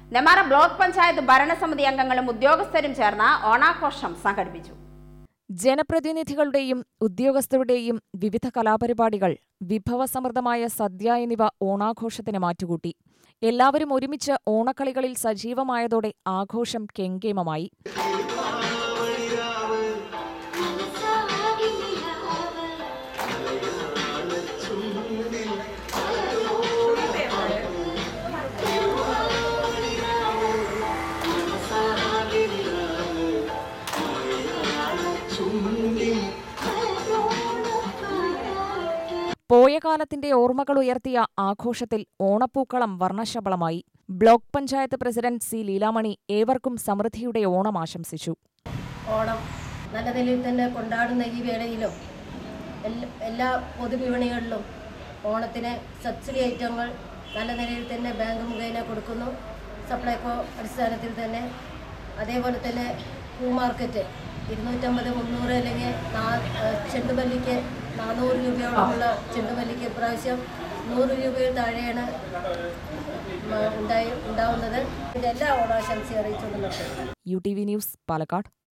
നെമാറ block panchayat ഭരണസമിതി അംഗങ്ങളും ഉദ്യോഗസ്ഥരും ചേർന്ന് ഓണാഘോഷം സംഘടിപ്പിച്ചു ജനപ്രതിനിധികളുടെയും ഉദ്യോഗസ്ഥരുടെയും വിവിധ കലാപരിപാടികൾ വിഭവസമൃദ്ധമായ സദ്യ എന്നിവ ഓണാഘോഷത്തിന് മാറ്റുകൂട്ടി എല്ലാവരും ഒരുമിച്ച് ഓണക്കളികളിൽ സജീവമായതോടെ ആഘോഷം കെങ്കേമമായി പോയ കാലത്തിന്റെ ഓർമ്മകൾ ഉയർത്തിയ ആഘോഷത്തിൽ ഓണപ്പൂക്കളം വർണ്ണശബളമായി block panchayat president C Leelamani ഏവർക്കും സമൃദ്ധിയുടെ ഓണം ആശംസിച്ചു ഓണം നല്ല നിലയിൽ തന്നെ കൊണ്ടാടുന്ന ഈ വേളയിലും എല്ലാ എല്ലാ പൊതുവിപണികളിലും ഓണത്തിന് സബ്സിഡി ഐറ്റങ്ങൾ നല്ല നിലയിൽ തന്നെ ബാങ്ക് മുഖേന കൊടുക്കുന്നു സപ്ലൈകോ അടിസ്ഥാനത്തിൽ തന്നെ അതേപോലെ തന്നെ പൂ മാർക്കറ്റ് ഇരുന്നൂറ്റമ്പത് മുന്നൂറ് അല്ലെങ്കിൽ നാ- ഏഹ് ചെണ്ടുമല്ലിക്ക് നാനൂറ് രൂപയോളമുള്ള ചെണ്ടുമല്ലിക്ക് ഇപ്രാവശ്യം നൂറ് രൂപയിൽ താഴെയാണ് ഉം, ഉണ്ടായി ഉണ്ടാവുന്നത് ഇതിൻ്റെ എല്ലാ ഓണാശംസയും അറിയിച്ചുകൊണ്ട് നിർത്തുന്നു U T V news Palakkad